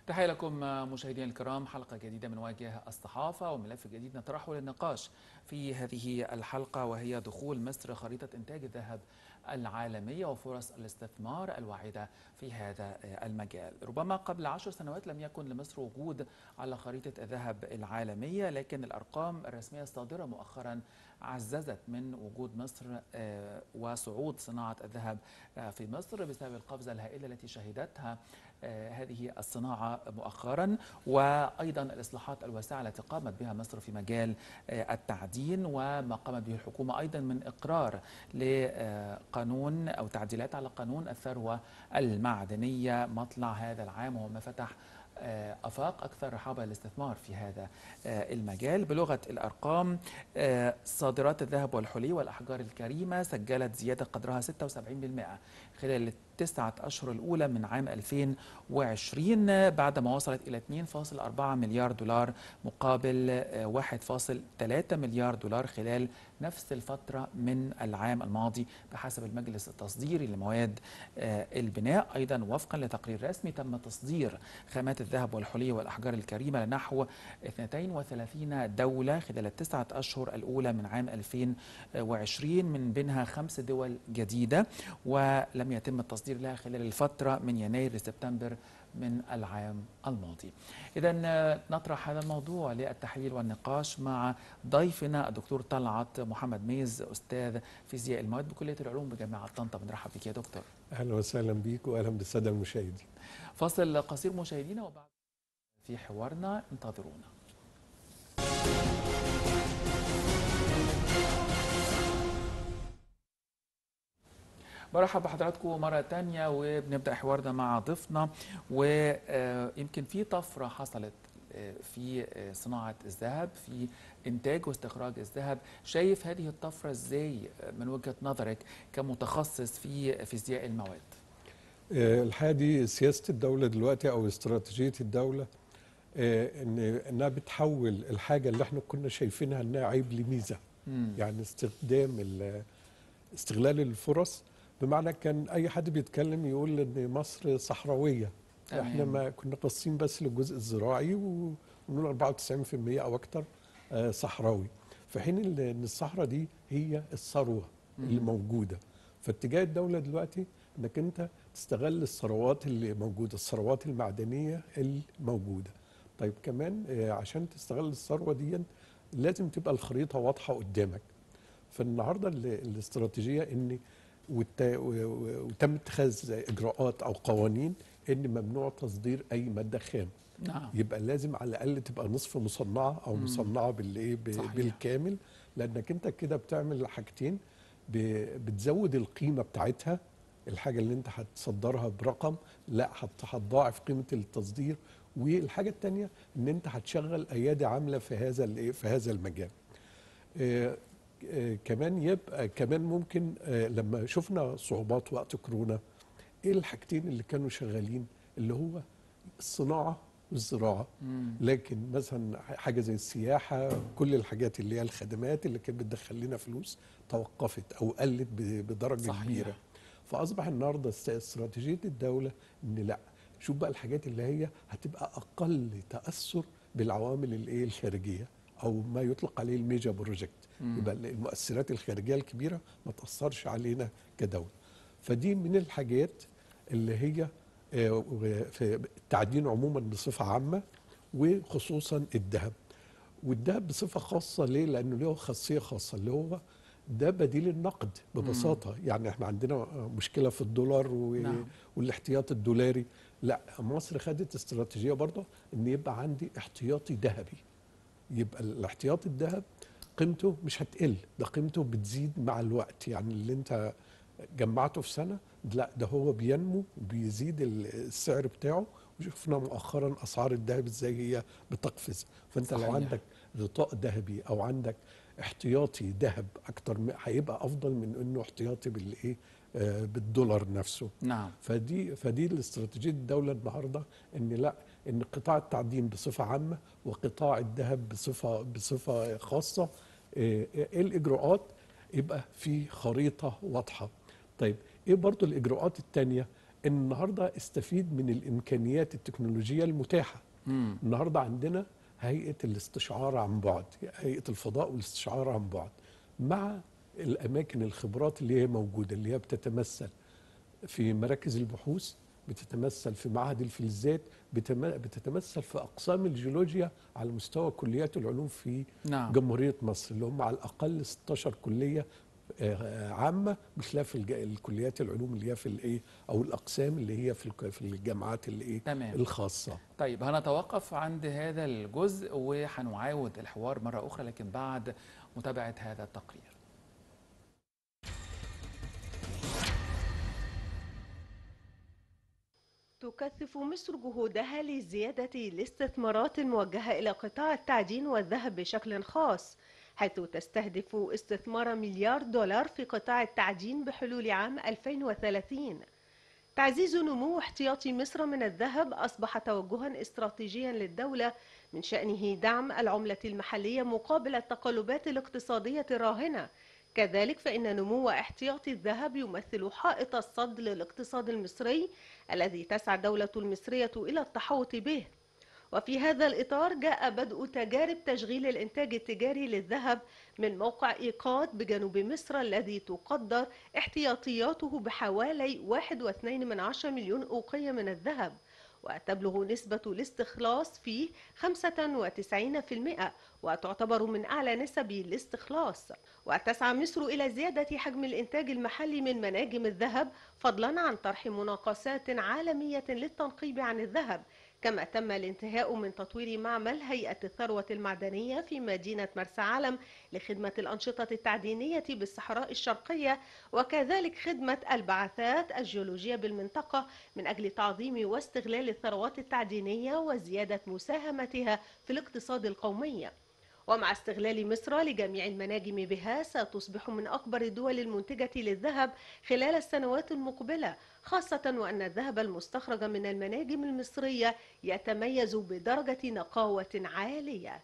تحية لكم مشاهدينا الكرام حلقة جديدة من واجهة الصحافة وملف جديد نطرحه للنقاش في هذه الحلقة وهي دخول مصر خريطة إنتاج الذهب العالمية وفرص الاستثمار الواعدة في هذا المجال ربما قبل عشر سنوات لم يكن لمصر وجود على خريطة الذهب العالمية لكن الأرقام الرسمية الصادرة مؤخرا عززت من وجود مصر وصعود صناعة الذهب في مصر بسبب القفزة الهائلة التي شهدتها هذه الصناعة مؤخرا وأيضا الإصلاحات الواسعة التي قامت بها مصر في مجال التعدين وما قامت به الحكومة أيضا من إقرار لقانون أو تعديلات على قانون الثروة المعدنية مطلع هذا العام وما فتح افاق اكثر رحابه للاستثمار في هذا المجال بلغه الارقام صادرات الذهب والحلي والاحجار الكريمه سجلت زياده قدرها 76% خلال التسعة أشهر الأولى من عام 2020 بعدما وصلت إلى 2.4 مليار دولار مقابل 1.3 مليار دولار خلال نفس الفترة من العام الماضي بحسب المجلس التصديري لمواد البناء أيضا وفقا لتقرير رسمي تم تصدير خامات الذهب والحلي والأحجار الكريمة لنحو 32 دولة خلال التسعة أشهر الأولى من عام 2020 من بينها خمس دول جديدة ولم يتم التصدير التصدير لها خلال الفترة من يناير لسبتمبر من العام الماضي إذا نطرح هذا الموضوع للتحليل والنقاش مع ضيفنا الدكتور طلعت محمد ميز أستاذ فيزياء المواد بكلية العلوم بجامعة طنطا بنرحب بك يا دكتور أهلا وسهلا بك وأهلا بالسادة المشاهدين فاصل قصير مشاهدينا وبعد في حوارنا انتظرونا برحب بحضراتكم مرة تانية وبنبدأ حوارنا مع ضيفنا ويمكن في طفرة حصلت في صناعة الذهب في إنتاج واستخراج الذهب شايف هذه الطفرة إزاي من وجهة نظرك كمتخصص في فيزياء المواد الحقيقة دي سياسة الدولة دلوقتي أو استراتيجية الدولة إن إنها بتحول الحاجة اللي إحنا كنا شايفينها إنها عيب لميزة مم. يعني استخدام استغلال الفرص بمعنى كان اي حد بيتكلم يقول ان مصر صحراويه أمين. احنا ما كنا قاصين بس للجزء الزراعي ونقول 94% او اكتر صحراوي في حين ان الصحراء دي هي الثروه اللي موجوده فاتجاه الدوله دلوقتي انك انت تستغل الثروات اللي موجوده الثروات المعدنيه الموجوده طيب كمان عشان تستغل الثروه دي لازم تبقى الخريطه واضحه قدامك فالنهارده الاستراتيجيه ان وتم اتخاذ اجراءات او قوانين ان ممنوع تصدير اي ماده خام نعم. يبقى لازم على الاقل تبقى نصف مصنعه او مم. مصنعه بالايه بالكامل لانك انت كده بتعمل حاجتين بتزود القيمه بتاعتها الحاجه اللي انت هتصدرها برقم لا هتضاعف قيمه التصدير والحاجه الثانيه ان انت هتشغل ايادي عامله في هذا الايه في هذا المجال آه آه كمان يبقى كمان ممكن آه لما شفنا صعوبات وقت كورونا ايه الحاجتين اللي كانوا شغالين اللي هو الصناعه والزراعه مم. لكن مثلا حاجه زي السياحه كل الحاجات اللي هي الخدمات اللي كانت بتدخل لنا فلوس توقفت او قلت بدرجه صحيح. كبيره فاصبح النهارده استراتيجيه الدوله ان لا شوف بقى الحاجات اللي هي هتبقى اقل تاثر بالعوامل الايه الخارجيه او ما يطلق عليه الميجا بروجكت يبقى المؤثرات الخارجيه الكبيره ما تاثرش علينا كدوله فدي من الحاجات اللي هي في التعدين عموما بصفه عامه وخصوصا الذهب والذهب بصفه خاصه ليه لانه له خاصيه خاصه اللي هو ده بديل النقد ببساطه مم. يعني احنا عندنا مشكله في الدولار و... نعم. والاحتياطي الدولاري لا مصر خدت استراتيجيه برضه ان يبقى عندي احتياطي ذهبي يبقى الاحتياطي الذهب قيمته مش هتقل ده قيمته بتزيد مع الوقت يعني اللي انت جمعته في سنه لا ده هو بينمو وبيزيد السعر بتاعه وشفنا مؤخرا اسعار الذهب ازاي هي بتقفز فانت صحيح. لو عندك غطاء ذهبي او عندك احتياطي ذهب اكتر هيبقى افضل من انه احتياطي بالايه آه بالدولار نفسه نعم فدي فدي الاستراتيجيه الدوله النهارده ان لا ان قطاع التعدين بصفه عامه وقطاع الذهب بصفه بصفه خاصه ايه الاجراءات يبقى في خريطه واضحه طيب ايه برضو الاجراءات الثانيه ان النهارده استفيد من الامكانيات التكنولوجيه المتاحه مم. النهارده عندنا هيئه الاستشعار عن بعد هيئه الفضاء والاستشعار عن بعد مع الاماكن الخبرات اللي هي موجوده اللي هي بتتمثل في مراكز البحوث بتتمثل في معهد الفلزات بتم- بتتمثل في اقسام الجيولوجيا على مستوى كليات العلوم في نعم جمهوريه مصر اللي هم على الاقل 16 كليه آه، عامه بخلاف الج- الكليات العلوم اللي هي في الايه او الاقسام اللي هي في الك- في الجامعات اللي ايه تمام الخاصه طيب هنتوقف عند هذا الجزء وهنعاود الحوار مرة أخرى لكن بعد متابعة هذا التقرير تكثف مصر جهودها لزيادة الاستثمارات الموجهة إلى قطاع التعدين والذهب بشكل خاص حيث تستهدف استثمار مليار دولار في قطاع التعدين بحلول عام 2030 تعزيز نمو احتياطي مصر من الذهب أصبح توجها استراتيجيا للدولة من شأنه دعم العملة المحلية مقابل التقلبات الاقتصادية الراهنة كذلك فإن نمو احتياطي الذهب يمثل حائط الصد للاقتصاد المصري الذي تسعى الدولة المصرية إلى التحوط به وفي هذا الإطار جاء بدء تجارب تشغيل الإنتاج التجاري للذهب من موقع إيقاد بجنوب مصر الذي تقدر احتياطياته بحوالي 1.2 من عشرة مليون أوقية من الذهب وتبلغ نسبة الاستخلاص فيه 95% وتعتبر من أعلى نسب الاستخلاص وتسعى مصر إلى زيادة حجم الإنتاج المحلي من مناجم الذهب فضلا عن طرح مناقصات عالمية للتنقيب عن الذهب كما تم الانتهاء من تطوير معمل هيئة الثروة المعدنية في مدينة مرسى علم لخدمة الأنشطة التعدينية بالصحراء الشرقية وكذلك خدمة البعثات الجيولوجية بالمنطقة من أجل تعظيم واستغلال الثروات التعدينية وزيادة مساهمتها في الاقتصاد القومي ومع استغلال مصر لجميع المناجم بها ستصبح من أكبر الدول المنتجة للذهب خلال السنوات المقبلة خاصة وأن الذهب المستخرج من المناجم المصرية يتميز بدرجة نقاوة عالية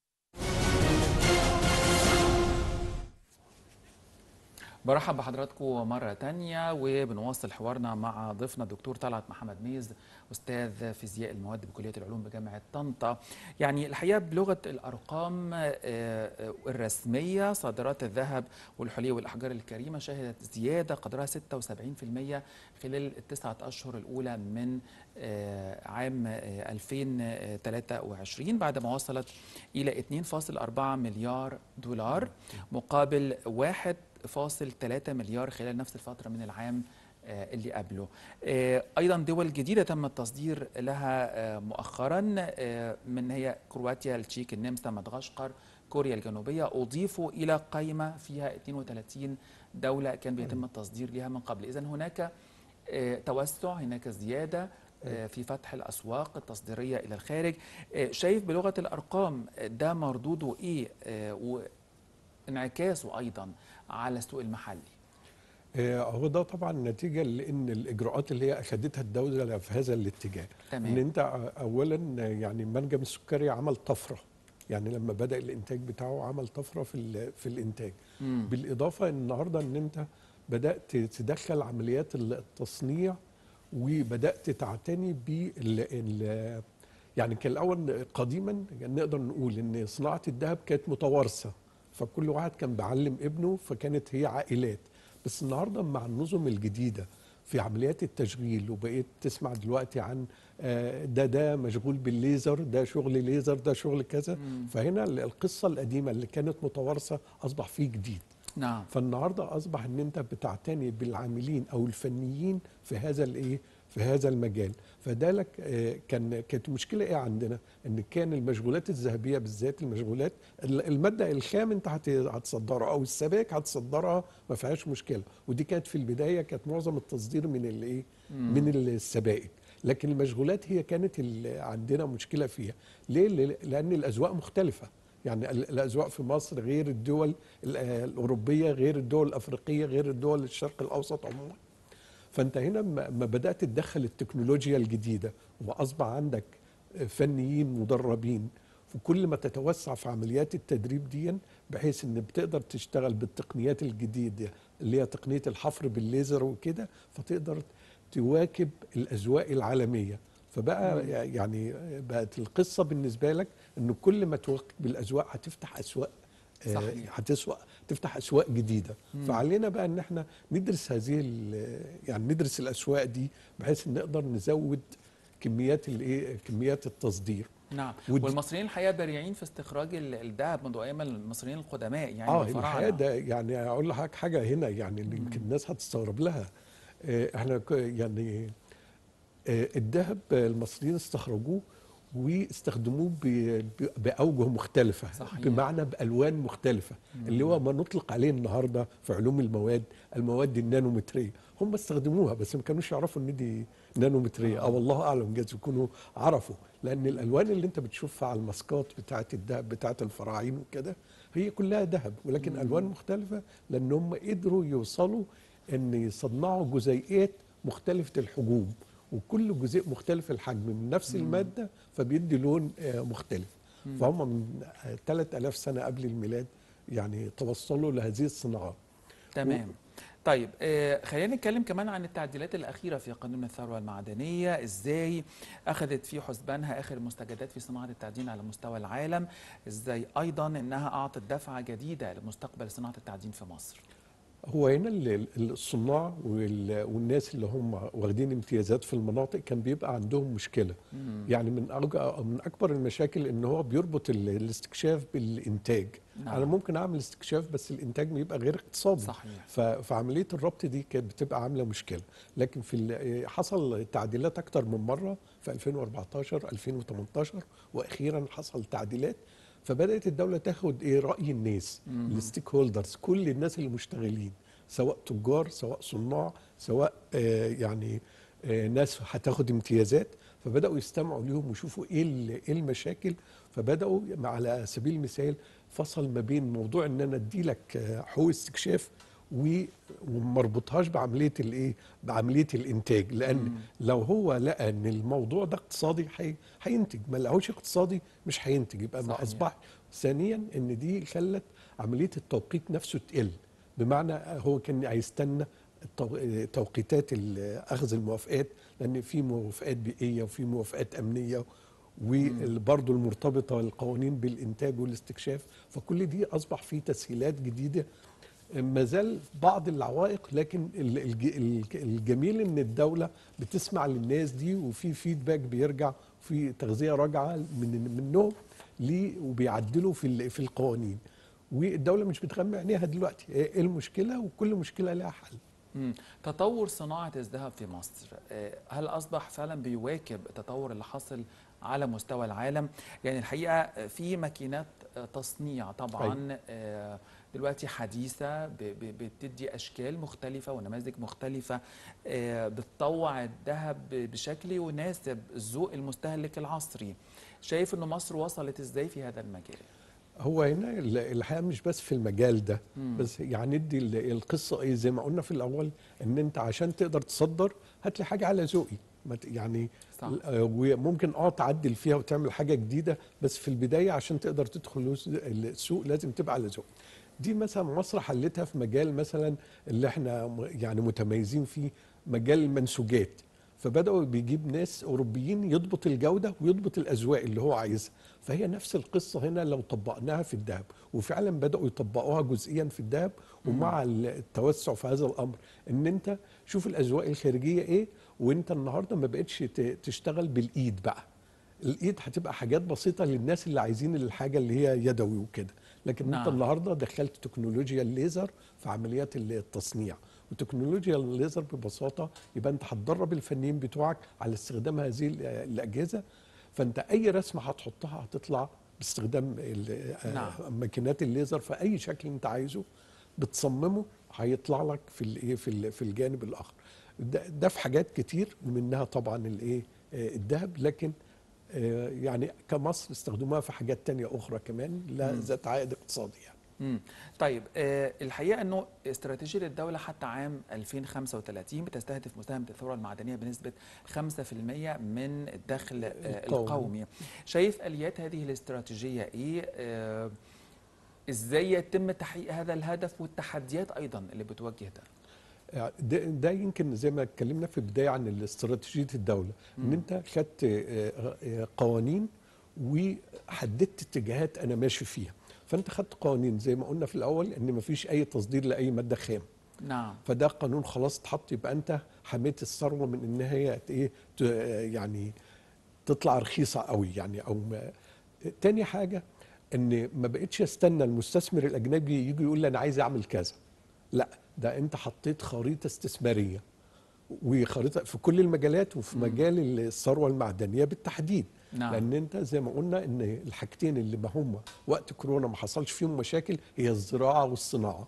برحب بحضراتكم مرة تانية وبنواصل حوارنا مع ضيفنا الدكتور طلعت محمد ميز أستاذ فيزياء المواد بكلية العلوم بجامعة طنطا يعني الحقيقة بلغة الأرقام آه، آه، الرسمية صادرات الذهب والحلي والأحجار الكريمة شهدت زيادة قدرها 76% خلال التسعة أشهر الأولى من آه، عام آه، 2023 بعد ما وصلت إلى 2.4 مليار دولار مقابل 1.3 مليار خلال نفس الفترة من العام آه، اللي قبله آه، أيضا دول جديدة تم التصدير لها آه، مؤخرا آه، من هي كرواتيا التشيك النمسا مدغشقر كوريا الجنوبية أضيفوا إلى قائمة فيها 32 دولة كان بيتم التصدير لها من قبل إذا هناك آه، توسع هناك زيادة آه، في فتح الأسواق التصديرية إلى الخارج آه، شايف بلغة الأرقام آه، ده مردوده إيه آه، وانعكاسه أيضا على السوق المحلي آه، هو ده طبعا نتيجه لان الاجراءات اللي هي اخذتها الدوله في هذا الاتجاه ان تمام انت اولا يعني المنجم السكري عمل طفره يعني لما بدا الانتاج بتاعه عمل طفره في ال- في الانتاج مم. بالاضافه ان النهارده ان انت بدات تدخل عمليات التصنيع وبدات تعتني بال ال- يعني كان الاول قديما نقدر نقول ان صناعه الذهب كانت متوارثه فكل واحد كان بيعلم ابنه فكانت هي عائلات بس النهارده مع النظم الجديده في عمليات التشغيل وبقيت تسمع دلوقتي عن آه، ده ده مشغول بالليزر ده شغل ليزر ده شغل كذا مم. فهنا القصه القديمه اللي كانت متوارثه اصبح فيه جديد نعم فالنهارده اصبح ان انت بتعتني بالعاملين او الفنيين في هذا الايه في هذا المجال فده لك آه، كان كانت المشكله ايه عندنا ان كان المشغولات الذهبيه بالذات المشغولات ال- الماده الخام انت هت- هتصدرها او السبائك هتصدرها ما فيهاش مشكله ودي كانت في البدايه كانت معظم التصدير من الايه من السبائك لكن المشغولات هي كانت ال- عندنا مشكله فيها ليه ل- لان الاذواق مختلفه يعني ال- الاذواق في مصر غير الدول ال- الاوروبيه غير الدول الافريقيه غير الدول الشرق الاوسط عموما فانت هنا ما ما بدات تدخل التكنولوجيا الجديده واصبح عندك فنيين مدربين وكل ما تتوسع في عمليات التدريب دي بحيث ان بتقدر تشتغل بالتقنيات الجديده اللي هي تقنيه الحفر بالليزر وكده فتقدر تواكب الاذواق العالميه فبقى يعني بقت القصه بالنسبه لك ان كل ما تواكب الاذواق هتفتح اسواق آه، صحيح. هتسوق تفتح اسواق جديده مم. فعلينا بقى ان احنا ندرس هذه ال- يعني ندرس الاسواق دي بحيث ان نقدر نزود كميات الايه كميات التصدير نعم ود- والمصريين الحقيقه بارعين في استخراج ال- الذهب منذ ايام المصريين القدماء يعني اه الفراعنة. الحقيقه ده يعني اقول لحضرتك حاجه هنا يعني اللي يمكن الناس هتستغرب لها آه، احنا ك- يعني آه، الذهب آه، المصريين استخرجوه واستخدموه ب- ب- باوجه مختلفه صحيح. بمعنى بالوان مختلفه اللي هو ما نطلق عليه النهارده في علوم المواد المواد النانومتريه هم استخدموها بس ما كانوش يعرفوا ان دي نانومتريه آه. او الله اعلم جايز يكونوا عرفوا لان الالوان اللي انت بتشوفها على الماسكات بتاعه الذهب بتاعه الفراعين وكده هي كلها ذهب ولكن مم. الوان مختلفه لان هم قدروا يوصلوا ان يصنعوا جزيئات مختلفه الحجوم وكل جزيء مختلف الحجم من نفس مم. الماده فبيدي لون آه، مختلف مم. فهم من 3000 سنه قبل الميلاد يعني توصلوا لهذه الصناعات تمام طيب آه خلينا نتكلم كمان عن التعديلات الأخيرة في قانون الثروة المعدنية إزاي أخذت في حسبانها آخر المستجدات في صناعة التعدين على مستوى العالم إزاي أيضا أنها أعطت دفعة جديدة لمستقبل صناعة التعدين في مصر هو هنا ال- ال- الصناع وال- والناس اللي هم واخدين امتيازات في المناطق كان بيبقى عندهم مشكله مم. يعني من أرجع من اكبر المشاكل ان هو بيربط ال- الاستكشاف بالانتاج نعم. انا ممكن اعمل استكشاف بس الانتاج بيبقى غير اقتصادي صحيح ف- فعمليه الربط دي كانت بتبقى عامله مشكله لكن في ال- حصل تعديلات اكتر من مره في 2014 2018 واخيرا حصل تعديلات فبدات الدوله تاخد ايه راي الناس مم. الستيك هولدرز كل الناس اللي مشتغلين سواء تجار سواء صناع سواء آه يعني آه ناس هتاخد امتيازات فبداوا يستمعوا ليهم ويشوفوا ايه ال- ايه المشاكل فبداوا على سبيل المثال فصل ما بين موضوع ان انا ادي لك آه، حقوق استكشاف و- وما اربطهاش بعمليه الايه بعمليه الانتاج لان مم. لو هو لقى ان الموضوع ده اقتصادي هي- هينتج ما لقاهوش اقتصادي مش هينتج يبقى ما صحيح. اصبح ثانيا ان دي خلت عمليه التوقيت نفسه تقل بمعنى هو كان هيستنى التو- توقيتات ال- اخذ الموافقات لان في موافقات بيئيه وفي موافقات امنيه وبرضه المرتبطه القوانين بالانتاج والاستكشاف فكل دي اصبح في تسهيلات جديده ما زال بعض العوائق لكن ال- الج- الج- الجميل ان الدوله بتسمع للناس دي وفي فيدباك بيرجع في تغذيه راجعه من منهم ليه وبيعدلوا في ال- في القوانين والدوله مش بتغمى عينيها دلوقتي ايه المشكله وكل مشكله لها حل مم. تطور صناعة الذهب في مصر آه، هل أصبح فعلا بيواكب التطور اللي حصل على مستوى العالم يعني الحقيقة آه، في ماكينات آه، تصنيع طبعا آه، دلوقتي حديثة ب- ب- بتدي أشكال مختلفة ونماذج مختلفة آه، بتطوع الذهب ب- بشكل يناسب ذوق المستهلك العصري شايف أن مصر وصلت إزاي في هذا المجال هو هنا ال- الحقيقه مش بس في المجال ده مم. بس يعني ندي ال- القصه ايه زي ما قلنا في الاول ان انت عشان تقدر تصدر هات لي حاجه على ذوقي ما ت- يعني صح. آه، وممكن اه تعدل فيها وتعمل حاجه جديده بس في البدايه عشان تقدر تدخل الس- السوق لازم تبقى على ذوق دي مثلا مصر حلتها في مجال مثلا اللي احنا م- يعني متميزين فيه مجال المنسوجات فبداوا بيجيب ناس اوروبيين يضبط الجوده ويضبط الاذواق اللي هو عايزها فهي نفس القصه هنا لو طبقناها في الذهب وفعلا بداوا يطبقوها جزئيا في الذهب ومع التوسع في هذا الامر ان انت شوف الاذواق الخارجيه ايه وانت النهارده ما بقتش ت- تشتغل بالايد بقى الايد هتبقى حاجات بسيطه للناس اللي عايزين الحاجه اللي هي يدوي وكده لكن نعم. انت النهارده دخلت تكنولوجيا الليزر في عمليات التصنيع وتكنولوجيا الليزر ببساطه يبقى انت هتدرب الفنيين بتوعك على استخدام هذه ال- الاجهزه فانت اي رسمه هتحطها هتطلع باستخدام ال- نعم. آه، ماكينات الليزر في اي شكل انت عايزه بتصممه هيطلع لك في الايه في ال- في الجانب الاخر ده, ده في حاجات كتير ومنها طبعا الايه آه، الذهب لكن آه، يعني كمصر استخدموها في حاجات تانية أخرى كمان لا مم. ذات عائد اقتصادي يعني مم. طيب آه الحقيقه انه استراتيجيه الدوله حتى عام 2035 بتستهدف مساهمه الثروه المعدنيه بنسبه 5% من الدخل آه القومي. القومي شايف اليات هذه الاستراتيجيه ايه آه ازاي يتم تحقيق هذا الهدف والتحديات ايضا اللي بتواجه ده ده, ده يمكن زي ما اتكلمنا في البدايه عن استراتيجيه الدوله ان انت خدت آه، آه، قوانين وحددت اتجاهات انا ماشي فيها فانت خدت قوانين زي ما قلنا في الاول ان مفيش اي تصدير لاي ماده خام نعم فده قانون خلاص اتحط يبقى انت حميت الثروه من ان هي ايه ت- يعني تطلع رخيصه قوي يعني او ما تاني حاجه ان ما بقتش استنى المستثمر الاجنبي يجي يقول لي انا عايز اعمل كذا لا ده انت حطيت خريطه استثماريه وخريطه في كل المجالات وفي مجال الثروه المعدنيه بالتحديد نعم. لان انت زي ما قلنا ان الحاجتين اللي ما هم وقت كورونا ما حصلش فيهم مشاكل هي الزراعه والصناعه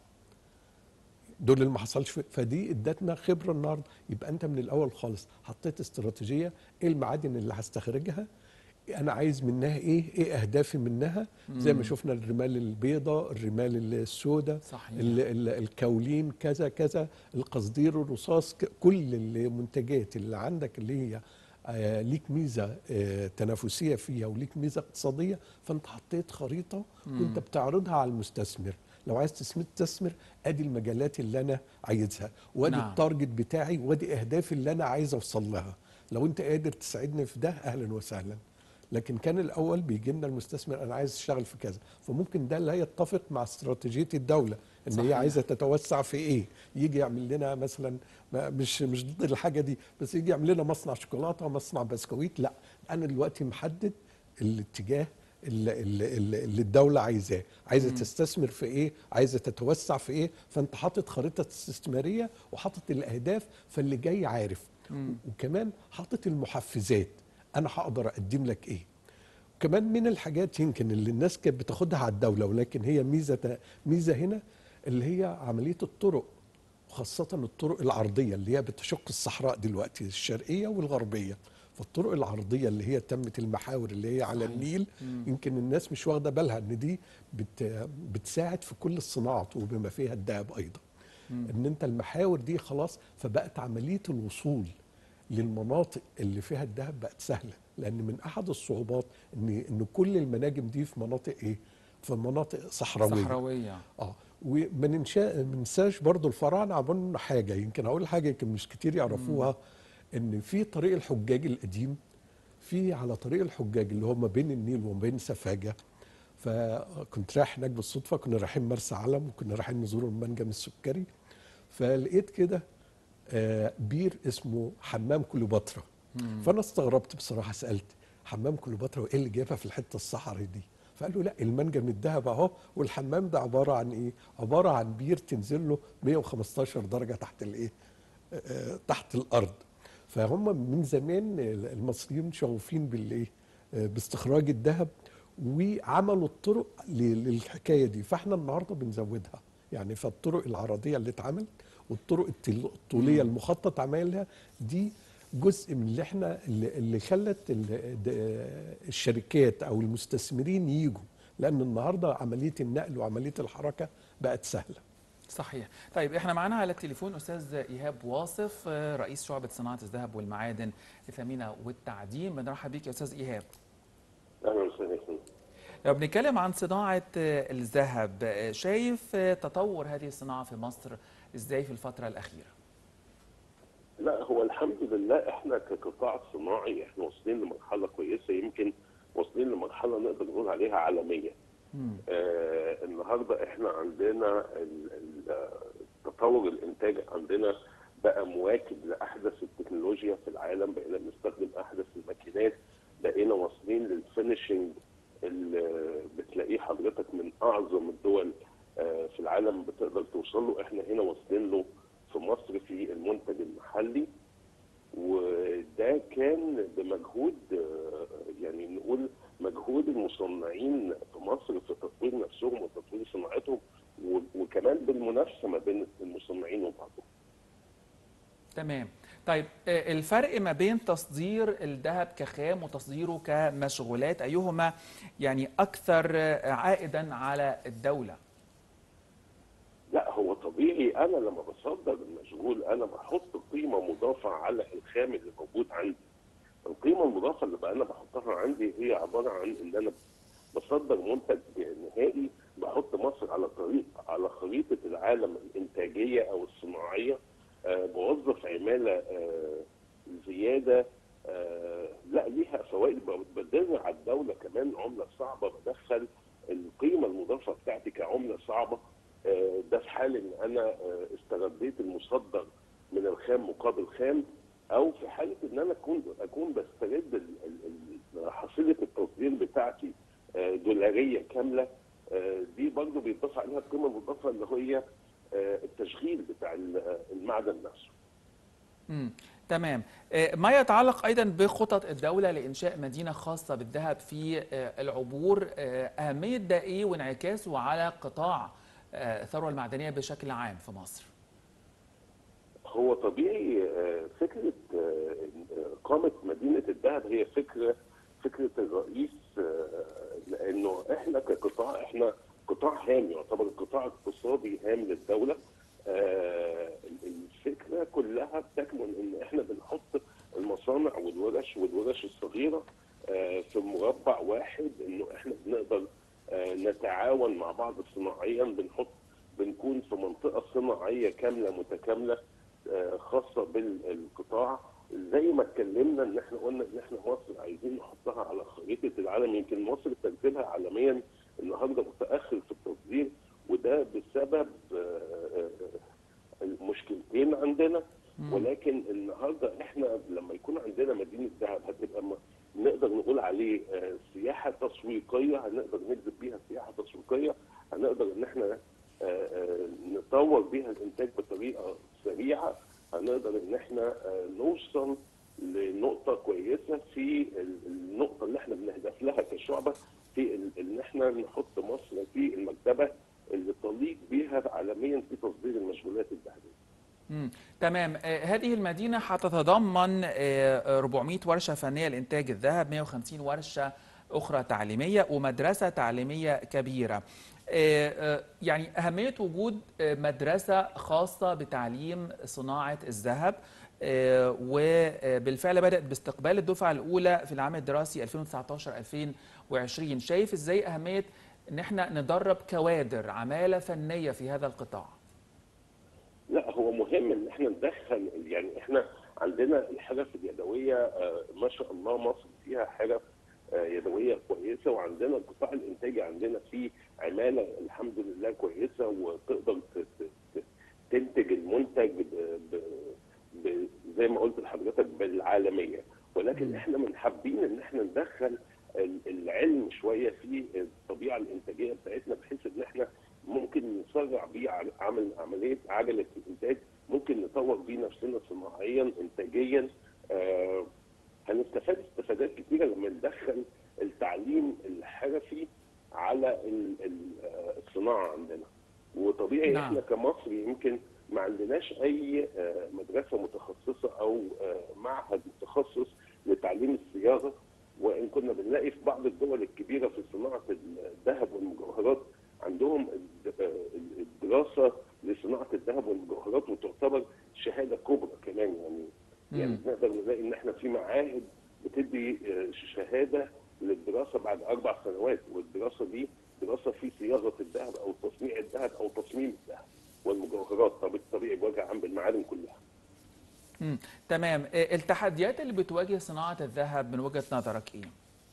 دول اللي ما حصلش في فدي ادتنا خبره النهارده يبقى انت من الاول خالص حطيت استراتيجيه ايه المعادن اللي هستخرجها انا عايز منها ايه ايه اهدافي منها زي ما شفنا الرمال البيضاء الرمال السوداء صحيح. ال- ال- الكولين كذا كذا القصدير الرصاص ك- كل المنتجات اللي عندك اللي هي آه، ليك ميزه آه، تنافسيه فيها وليك ميزه اقتصاديه فانت حطيت خريطه وانت بتعرضها على المستثمر لو عايز تسم- تستثمر ادي المجالات اللي انا عايزها وادي نعم. التارجت بتاعي وادي اهدافي اللي انا عايز اوصل لها لو انت قادر تساعدني في ده اهلا وسهلا لكن كان الاول بيجي لنا المستثمر انا عايز اشتغل في كذا فممكن ده لا يتفق مع استراتيجيه الدوله ان صحيح. هي عايزه تتوسع في ايه يجي يعمل لنا مثلا ما- مش مش ضد الحاجه دي بس يجي يعمل لنا مصنع شوكولاته مصنع بسكويت لا انا دلوقتي محدد الاتجاه اللي, اللي, اللي اللي الدوله عايزاه عايزه تستثمر في ايه عايزه تتوسع في ايه فانت حاطط خريطه استثماريه وحاطط الاهداف فاللي جاي عارف وكمان حاطط المحفزات انا هقدر اقدم لك ايه كمان من الحاجات يمكن اللي الناس كانت بتاخدها على الدوله ولكن هي ميزه ميزه هنا اللي هي عمليه الطرق وخاصه الطرق العرضيه اللي هي بتشق الصحراء دلوقتي الشرقيه والغربيه فالطرق العرضيه اللي هي تمت المحاور اللي هي على صحيح. النيل يمكن الناس مش واخده بالها ان دي بت بتساعد في كل الصناعات وبما فيها الذهب ايضا ان انت المحاور دي خلاص فبقت عمليه الوصول للمناطق اللي فيها الذهب بقت سهله لان من احد الصعوبات ان ان كل المناجم دي في مناطق ايه في مناطق صحراويه صحراويه اه وما ننشا ما ننساش برضو الفراعنه عملوا حاجه يمكن اقول حاجه يمكن مش كتير يعرفوها ان في طريق الحجاج القديم في على طريق الحجاج اللي هو ما بين النيل وما بين سفاجه فكنت رايح هناك بالصدفه كنا رايحين مرسى علم وكنا رايحين نزور المنجم السكري فلقيت كده آه، بير اسمه حمام كليوباترا فانا استغربت بصراحه سالت حمام كليوباترا وايه اللي جايبها في الحته الصحراء دي فقالوا لا المنجم الذهب اهو والحمام ده عباره عن ايه عباره عن بير تنزل له 115 درجه تحت الايه آه، تحت الارض فهم من زمان المصريين شغوفين بالايه آه، باستخراج الذهب وعملوا الطرق ل- للحكايه دي فاحنا النهارده بنزودها يعني فالطرق العرضيه اللي اتعملت والطرق التل- الطوليه المخطط عملها دي جزء من اللي احنا اللي, اللي خلت ال- د- الشركات او المستثمرين يجوا لان النهارده عمليه النقل وعمليه الحركه بقت سهله صحيح طيب احنا معانا على التليفون استاذ ايهاب واصف آه، رئيس شعبه صناعه الذهب والمعادن الثمينه والتعدين بنرحب بيك يا استاذ ايهاب اهلا وسهلا فيك. لو بنتكلم عن صناعه آه، الذهب آه، شايف آه، تطور هذه الصناعه في مصر ازاي في الفتره الاخيره لا هو الحمد لله احنا كقطاع صناعي احنا واصلين لمرحله كويسه يمكن واصلين لمرحله نقدر نقول عليها عالميه. آه النهارده احنا عندنا ال- ال- آه، تطور الانتاج عندنا بقى مواكب لاحدث التكنولوجيا في العالم بقينا بنستخدم احدث الماكينات بقينا واصلين للفينشنج اللي بتلاقيه حضرتك من اعظم الدول آه، في العالم بتقدر توصل له احنا هنا واصلين له في مصر في المنتج المحلي وده كان بمجهود آه، يعني نقول مجهود المصنعين في مصر في تطوير نفسهم وتطوير صناعتهم و- وكمان بالمنافسه ما بين المصنعين وبعضهم. تمام طيب آه، الفرق ما بين تصدير الذهب كخام وتصديره كمشغولات ايهما يعني اكثر آه، عائدا على الدوله لا هو طبيعي انا لما بصدر المشغول انا بحط قيمه مضافه على الخام اللي موجود عندي. القيمه المضافه اللي بقى انا بحطها عندي هي عباره عن ان انا بصدر منتج نهائي بحط مصر على طريق على خريطه العالم الانتاجيه او الصناعيه آه، بوظف عماله آه، زياده آه، لا ليها فوائد بدر على الدوله كمان عمله صعبه بدخل القيمه المضافه بتاعتي كعمله صعبه آه، ده في حال ان انا آه، استرديت المصدر من الخام مقابل خام او في حاله ان انا اكون اكون بسترد ال- ال- ال- حصيله التصدير بتاعتي آه، دولاريه كامله آه، دي برضه بيضاف عليها القيمه المضافه اللي هي آه، التشغيل بتاع ال- المعدن نفسه مم. تمام آه، ما يتعلق ايضا بخطط الدوله لانشاء مدينه خاصه بالذهب في آه، العبور آه، اهميه ده ايه وانعكاسه على قطاع آه، الثروه المعدنيه بشكل عام في مصر هو طبيعي آه، فكره آه، اقامه مدينه الذهب هي فكره فكره الرئيس آه، لانه احنا كقطاع احنا قطاع هام يعتبر قطاع اقتصادي هام للدوله آه، الفكره كلها بتكمن ان احنا بنحط المصانع والورش والورش الصغيره آه، في مربع واحد انه احنا بنقدر آه، نتعاون مع بعض صناعيا بنحط بنكون في منطقه صناعيه كامله متكامله آه، خاصه بالقطاع زي ما اتكلمنا ان احنا قلنا ان احنا مصر عايزين نحطها على خريطه العالم يمكن مصر ترتيبها عالميا النهارده متاخر في التصدير وده بسبب آه، آه، المشكلتين عندنا ولكن النهارده احنا لما يكون عندنا مدينه ذهب هتبقى م- نقدر نقول عليه آه، سياحه تسويقيه هنقدر نجذب بيها سياحه تسويقيه هنقدر ان احنا آه، آه، نطور بيها الانتاج بطريقه سريعه هنقدر ان احنا آه، نوصل لنقطه كويسه في ال- النقطه اللي احنا بنهدف لها كشعبه في ال- ان احنا نحط مصر في المرتبه اللي تليق بيها عالميا في تصدير المشغولات الذهبيه. مم. تمام آه، هذه المدينة هتتضمن آه، 400 ورشة فنية لإنتاج الذهب 150 ورشة أخرى تعليمية ومدرسة تعليمية كبيرة آه، آه، يعني أهمية وجود آه، مدرسة خاصة بتعليم صناعة الذهب آه، وبالفعل بدأت باستقبال الدفعة الأولى في العام الدراسي 2019-2020 شايف إزاي أهمية إن احنا ندرب كوادر عمالة فنية في هذا القطاع لا هو مهم ان احنا ندخل يعني احنا عندنا الحرف اليدويه آه، ما شاء الله مصر فيها حرف آه، يدويه كويسه وعندنا القطاع الانتاجي عندنا فيه عماله الحمد لله كويسه وتقدر ت- ت- ت- تنتج المنتج ب- ب- ب- زي ما قلت لحضرتك بالعالميه ولكن احنا من حابين ان احنا ندخل ال- العلم شويه في الطبيعه الانتاجيه بتاعتنا بحيث ان احنا ممكن نسرع بيه ع- عمل عمليه عجله الانتاج ممكن نطور بيه نفسنا صناعيا انتاجيا آه هنستفاد استفادات كتيره لما ندخل التعليم الحرفي على ال- ال- آه، الصناعه عندنا وطبيعي نعم. احنا كمصر يمكن ما عندناش اي آه، مدرسه متخصصه او آه، معهد متخصص لتعليم الصياغه وان كنا بنلاقي في بعض الدول الكبيره في صناعه الذهب والمجوهرات عندهم الد- آه، الدراسه لصناعه الذهب والمجوهرات وتعتبر شهاده كبرى كمان يعني يعني مم. نقدر نلاقي ان احنا في معاهد بتدي آه، شهاده للدراسه بعد اربع سنوات والدراسه دي دراسه في صياغه الذهب او تصنيع الذهب او تصميم الذهب والمجوهرات طب الطبيعي بوجه عام بالمعادن كلها. مم. تمام آه، التحديات اللي بتواجه صناعة الذهب من وجهة نظرك ايه؟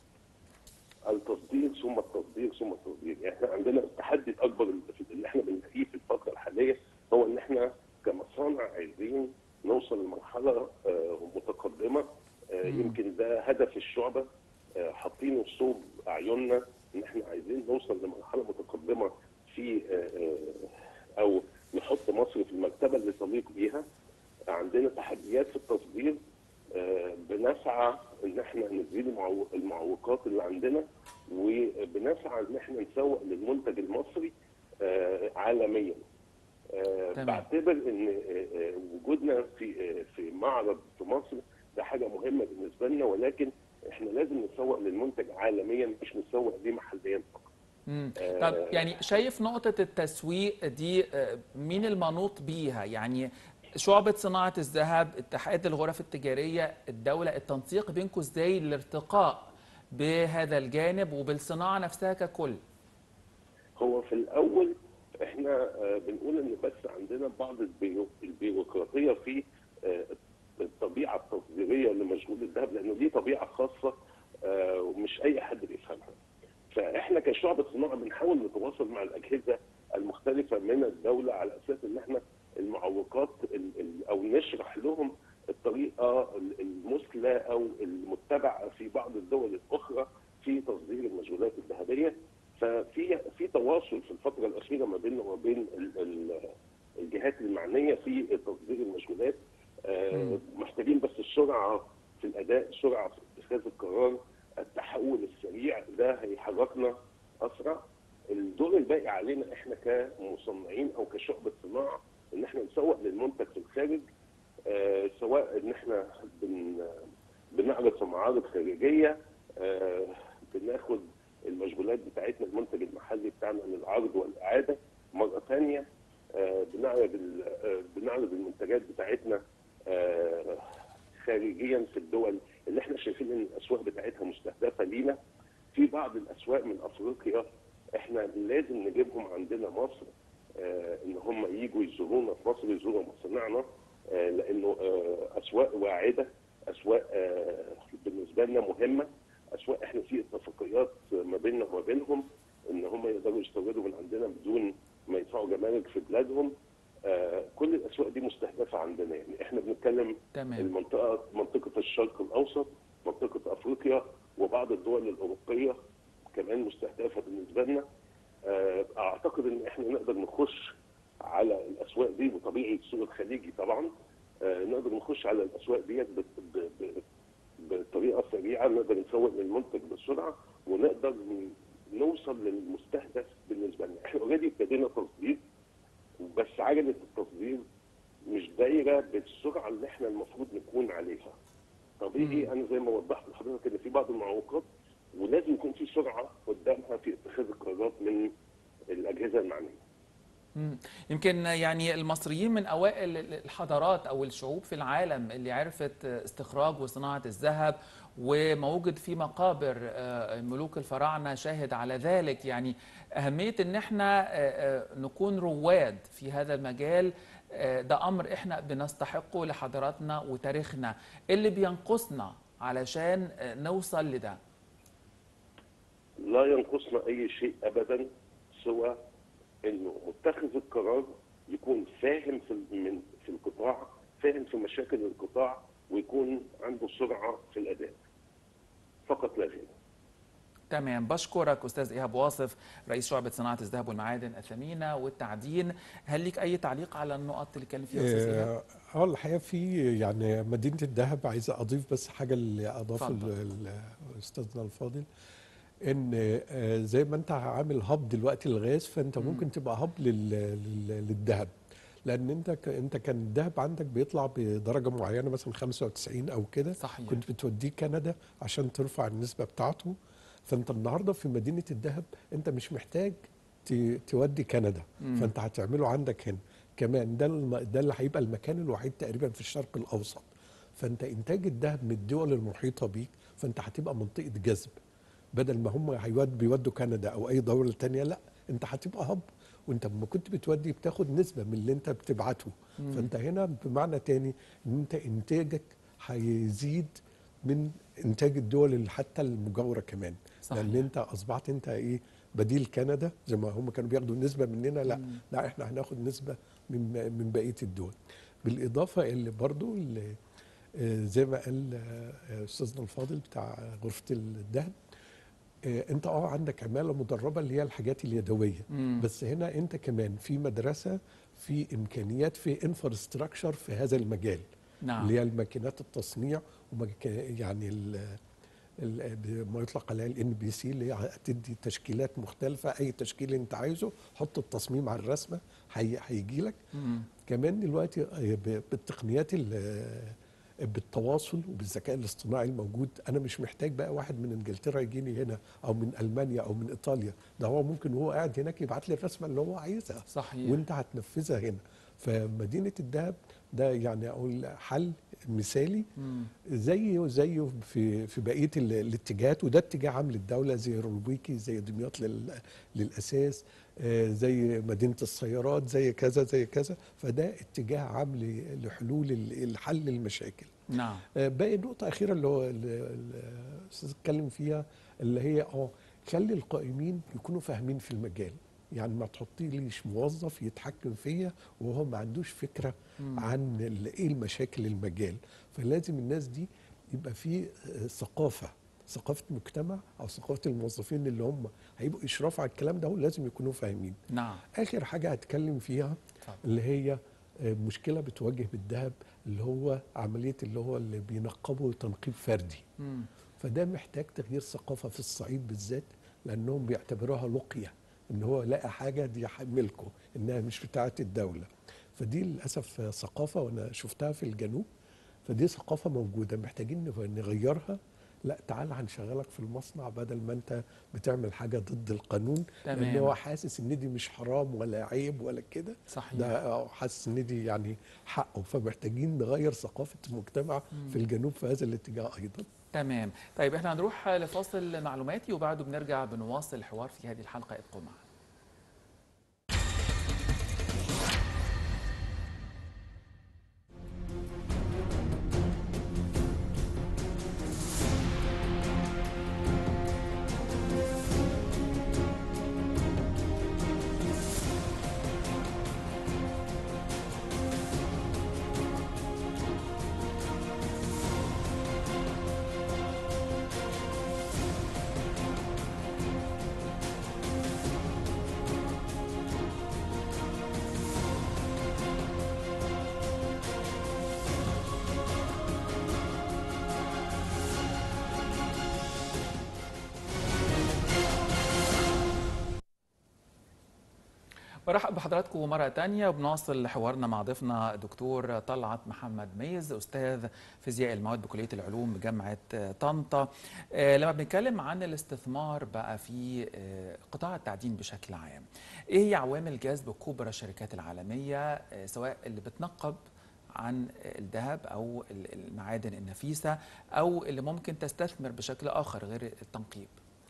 التصدير ثم التصدير ثم التصدير يعني احنا عندنا التحدي الاكبر اللي في- اللي احنا بنلاقيه في الفتره الحاليه هو ان احنا كمصانع عايزين نوصل لمرحله آه، متقدمه آه، مم. يمكن ده هدف الشعبه آه، حاطينه صوب اعيننا ان احنا عايزين نوصل لمرحله متقدمه في آه، آه، او نحط مصر في المرتبه اللي تليق بيها عندنا تحديات في التصدير آه، بنسعى ان احنا نزيل المعو- المعوقات اللي عندنا وبنسعى ان احنا نسوق للمنتج المصري آه، عالميا آه، تمام. بعتبر ان آه، آه، وجودنا في آه، في معرض في مصر ده حاجه مهمه بالنسبه لنا ولكن احنا لازم نسوق للمنتج عالميا مش نسوق ليه محليا فقط مم. آه، طب يعني شايف نقطة التسويق دي آه، مين المنوط بيها؟ يعني شعبة صناعة الذهب، اتحاد الغرف التجارية، الدولة، التنسيق بينكم ازاي للارتقاء بهذا الجانب وبالصناعة نفسها ككل؟ هو في الاول احنا آه، بنقول ان بس عندنا بعض البيرو- البيروقراطيه في آه، الطبيعه التصديريه لمشغول الذهب لانه دي طبيعه خاصه آه، ومش اي حد بيفهمها. فاحنا كشعب صناعه بنحاول نتواصل مع الاجهزه المختلفه من الدوله على اساس ان احنا المعوقات ال- ال- او نشرح لهم الطريقه ال- المثلى او المتبعه في بعض الدول الاخرى في تصدير المشغولات الذهبيه ففي في تواصل في الفتره الاخيره ما بيننا وما بين ال- ال- الجهات المعنيه في تصدير المشغولات آه، محتاجين بس السرعه في الاداء السرعه في اتخاذ القرار التحول السريع ده هيحركنا اسرع الدور الباقي علينا احنا كمصنعين او كشعبة صناعه ان احنا نسوق للمنتج في الخارج آه، سواء ان احنا بن بنعرض في معارض خارجيه آه، بناخد المشغولات بتاعتنا المنتج المحلي بتاعنا للعرض والاعاده مره ثانيه بنعرض ال- آه، بنعرض المنتجات بتاعتنا آه، خارجيا في الدول اللي احنا شايفين ان الاسواق بتاعتها مستهدفه لينا في بعض الاسواق من افريقيا احنا لازم نجيبهم عندنا مصر آه، ان هم يجوا يزورونا في مصر يزوروا مصانعنا آه، لانه آه، اسواق واعده اسواق آه، بالنسبه لنا مهمه اسواق احنا في اتفاقيات ما بيننا وما بينهم ان هم يقدروا يستوردوا من عندنا بدون ما يدفعوا جمارك في بلادهم آه، كل الاسواق دي مستهدفه عندنا يعني احنا بنتكلم تمام المنطقه منطقه الشرق الاوسط منطقه افريقيا وبعض الدول الاوروبيه كمان مستهدفه بالنسبه لنا آه، اعتقد ان احنا نقدر نخش على الاسواق دي وطبيعي السوق الخليجي طبعا آه، نقدر نخش على الاسواق ديت ب- ب- ب- بطريقه سريعه نقدر نسوق للمنتج بسرعه ونقدر ن- نوصل للمستهدف بالنسبه لنا احنا اوريدي ابتدينا تصدير بس عجله التصدير مش دايره بالسرعه اللي احنا المفروض نكون عليها طبيعي انا زي ما وضحت لحضرتك ان في بعض المعوقات ولازم يكون في سرعه قدامها في اتخاذ القرارات من الاجهزه المعنيه مم. يمكن يعني المصريين من اوائل الحضارات او الشعوب في العالم اللي عرفت استخراج وصناعه الذهب وموجود في مقابر آه، ملوك الفراعنه شاهد على ذلك يعني اهميه ان احنا آه، آه، نكون رواد في هذا المجال آه، ده امر احنا بنستحقه لحضاراتنا وتاريخنا اللي بينقصنا علشان آه، نوصل لده لا ينقصنا اي شيء ابدا سوى انه متخذ القرار يكون فاهم في ال- من في القطاع فاهم في مشاكل القطاع ويكون عنده سرعه في الاداء فقط لا غير تمام بشكرك استاذ ايهاب واصف رئيس شعبه صناعه الذهب والمعادن الثمينه والتعدين هل ليك اي تعليق على النقط اللي اتكلم فيها استاذ ايهاب اه آه، الحقيقه في يعني مدينه الذهب عايز اضيف بس حاجه اللي اضافه اتفضل. ال- ال- استاذنا الفاضل ان آه، زي ما انت عامل هب دلوقتي للغاز فانت ممكن تبقى هب لل- لل- للذهب لان انت ك- انت كان الذهب عندك بيطلع بدرجه معينه مثلا 95 او كده صحيح. كنت بتوديه كندا عشان ترفع النسبه بتاعته فانت النهارده في مدينه الذهب انت مش محتاج ت- تودي كندا مم. فانت هتعمله عندك هنا كمان ده الم- ده اللي هيبقى المكان الوحيد تقريبا في الشرق الاوسط فانت انتاج الذهب من الدول المحيطه بيك فانت هتبقى منطقه جذب بدل ما هم هيود بيودوا كندا او اي دوله تانية لا انت هتبقى هب وانت لما كنت بتودي بتاخد نسبه من اللي انت بتبعته فانت هنا بمعنى تاني ان انت انتاجك هيزيد من انتاج الدول اللي حتى المجاوره كمان صحيح. لان انت اصبحت انت ايه بديل كندا زي ما هم كانوا بياخدوا نسبه مننا لا مم. لا احنا هناخد نسبه من من بقيه الدول بالاضافه اللي برضو اللي آه، زي ما قال آه، استاذنا الفاضل بتاع غرفه الذهب آه، انت اه عندك عماله مدربه اللي هي الحاجات اليدويه مم. بس هنا انت كمان في مدرسه في امكانيات في انفراستراكشر في هذا المجال نعم اللي هي الماكينات التصنيع ومك... يعني ال... ال... ما يطلق عليها الان بي سي اللي هي هتدي تشكيلات مختلفه اي تشكيل انت عايزه حط التصميم على الرسمه هي... هيجي لك مم. كمان دلوقتي ب- بالتقنيات ال- بالتواصل وبالذكاء الاصطناعي الموجود انا مش محتاج بقى واحد من انجلترا يجيني هنا او من المانيا او من ايطاليا ده هو ممكن وهو قاعد هناك يبعت لي الرسمه اللي هو عايزها صحيح وانت هتنفذها هنا فمدينه الذهب ده يعني اقول حل مثالي مم. زيه زيه في في بقيه ال- الاتجاهات وده اتجاه عام للدوله زي روبيكي زي دمياط لل- للاساس آه، زي مدينه السيارات زي كذا زي كذا فده اتجاه عام ل- لحلول ال- الحل المشاكل نعم آه، باقي نقطة أخيرة اللي هو ال- ال- الأستاذ اتكلم فيها اللي هي اه خلي القائمين يكونوا فاهمين في المجال يعني ما تحطيليش موظف يتحكم فيا وهو ما عندوش فكرة مم. عن ال- ايه المشاكل المجال فلازم الناس دي يبقى في آه، ثقافة ثقافة مجتمع أو ثقافة الموظفين اللي هم هيبقوا إشراف على الكلام ده لازم يكونوا فاهمين نعم آخر حاجة هتكلم فيها اتفضل. اللي هي آه، مشكله بتواجه بالذهب اللي هو عمليه اللي هو اللي بينقبوا تنقيب فردي مم. فده محتاج تغيير ثقافه في الصعيد بالذات لانهم بيعتبروها لقيه ان هو لقى حاجه دي ملكه انها مش بتاعه الدوله فدي للاسف آه، ثقافه وانا شفتها في الجنوب فدي ثقافه موجوده محتاجين نغ- نغيرها لا تعال هنشغلك في المصنع بدل ما انت بتعمل حاجه ضد القانون لان تمام. هو حاسس ان دي مش حرام ولا عيب ولا كده صحيح ده آه، حاسس ان دي يعني حقه فمحتاجين نغير ثقافه المجتمع في الجنوب في هذا الاتجاه ايضا تمام طيب احنا هنروح لفاصل معلوماتي وبعده بنرجع بنواصل الحوار في هذه الحلقة ابقوا معنا برحب بحضراتكم مرة تانية وبنواصل حوارنا مع ضيفنا دكتور طلعت محمد ميز أستاذ فيزياء المواد بكلية العلوم بجامعة طنطا آه، لما بنتكلم عن الاستثمار بقى في آه، قطاع التعدين بشكل عام إيه هي عوامل جذب كبرى الشركات العالمية آه، سواء اللي بتنقب عن الذهب أو المعادن النفيسة أو اللي ممكن تستثمر بشكل آخر غير التنقيب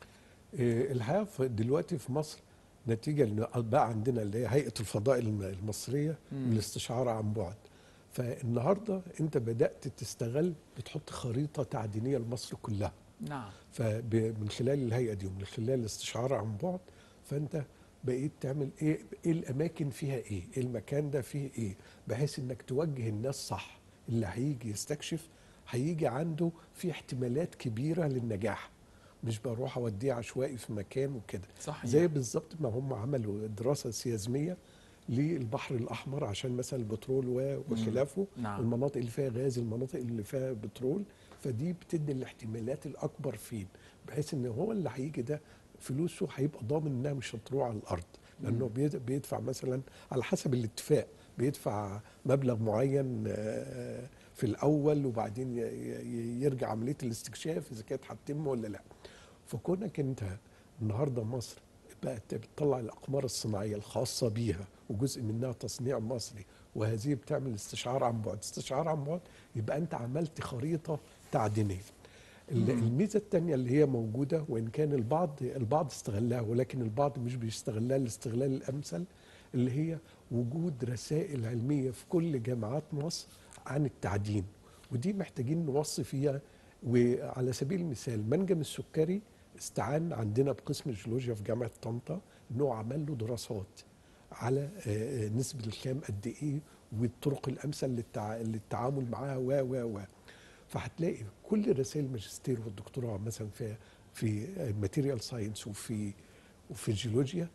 آه، الحقيقه في- دلوقتي في مصر نتيجه ان بقى عندنا اللي هي هيئه الفضاء الم- المصريه مم. للاستشعار عن بعد فالنهارده انت بدات تستغل بتحط خريطه تعدينيه لمصر كلها نعم فمن خلال الهيئه دي ومن خلال الاستشعار عن بعد فانت بقيت تعمل ايه ايه الاماكن فيها ايه ايه المكان ده فيه ايه بحيث انك توجه الناس صح اللي هيجي يستكشف هيجي عنده في احتمالات كبيره للنجاح مش بروح اوديه عشوائي في مكان وكده صحيح زي بالظبط ما هم عملوا دراسه سيازميه للبحر الاحمر عشان مثلا البترول و- وخلافه نعم. المناطق اللي فيها غاز المناطق اللي فيها بترول فدي بتدي الاحتمالات الاكبر فين بحيث ان هو اللي هيجي ده فلوسه هيبقى ضامن انها مش هتروح على الارض لانه بيد- بيدفع مثلا على حسب الاتفاق بيدفع مبلغ معين آه، في الاول وبعدين ي- ي- يرجع عمليه الاستكشاف اذا كانت هتتم ولا لا فكونك انت النهارده مصر بقت بتطلع الاقمار الصناعيه الخاصه بيها وجزء منها تصنيع مصري وهذه بتعمل استشعار عن بعد استشعار عن بعد يبقى انت عملت خريطه تعدينيه ال- الميزه الثانيه اللي هي موجوده وان كان البعض البعض استغلها ولكن البعض مش بيستغلها الاستغلال الامثل اللي هي وجود رسائل علميه في كل جامعات مصر عن التعدين ودي محتاجين نوصي فيها وعلى سبيل المثال منجم السكري استعان عندنا بقسم الجيولوجيا في جامعه طنطا انه عمل له دراسات على آه، آه، نسبه الخام قد ايه والطرق الامثل للتع... للتعامل معاها و و و فهتلاقي كل رسائل الماجستير والدكتوراه مثلا في في ماتيريال ساينس وفي وفي الجيولوجيا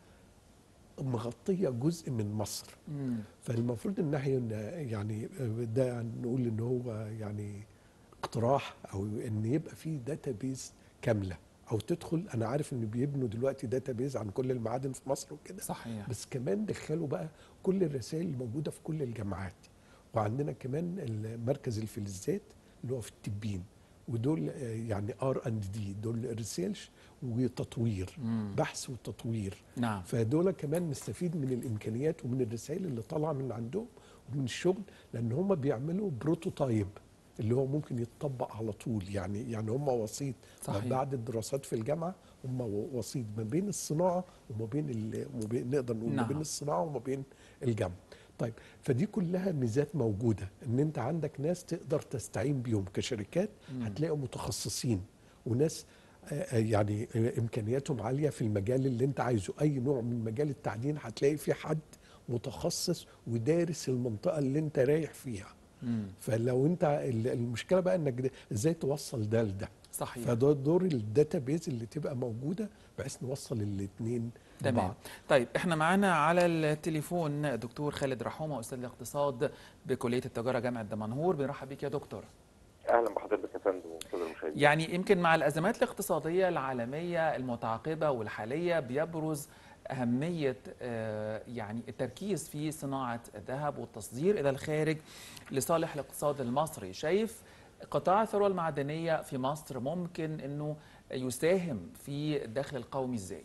مغطيه جزء من مصر مم. فالمفروض ان احنا يعني ده نقول ان هو يعني اقتراح او ان يبقى في داتابيز كامله او تدخل انا عارف ان بيبنوا دلوقتي داتابيز عن كل المعادن في مصر وكده صحيح بس كمان دخلوا بقى كل الرسائل الموجوده في كل الجامعات وعندنا كمان مركز الفلزات اللي هو في التبين ودول آه، يعني ار اند دي دول ريسيرش وتطوير مم. بحث وتطوير نعم فدول كمان نستفيد من الامكانيات ومن الرسائل اللي طالعه من عندهم من الشغل لان هم بيعملوا بروتوتايب اللي هو ممكن يتطبق على طول يعني يعني هم وسيط صحيح. بعد الدراسات في الجامعه هم وسيط ما بين الصناعه وما بين, ال- وما بين نقدر نقول ما نعم. بين الصناعه وما بين الجامعه طيب فدي كلها ميزات موجوده ان انت عندك ناس تقدر تستعين بيهم كشركات هتلاقوا متخصصين وناس آه، آه، يعني آه، امكانياتهم عاليه في المجال اللي انت عايزه اي نوع من مجال التعدين هتلاقي في حد متخصص ودارس المنطقه اللي انت رايح فيها مم. فلو انت ال- المشكله بقى انك د- ازاي توصل ده لده صحيح فده دور الداتابيز اللي تبقى موجوده بحيث نوصل الاثنين تمام طيب احنا معانا على التليفون دكتور خالد رحومه استاذ الاقتصاد بكليه التجاره جامعه دمنهور بنرحب بيك يا دكتور اهلا بحضرتك يا فندم واستاذ المشاهدين يعني يمكن مع الازمات الاقتصاديه العالميه المتعاقبه والحاليه بيبرز اهميه آه، يعني التركيز في صناعه الذهب والتصدير الى الخارج لصالح الاقتصاد المصري شايف قطاع الثروه المعدنيه في مصر ممكن انه يساهم في الدخل القومي ازاي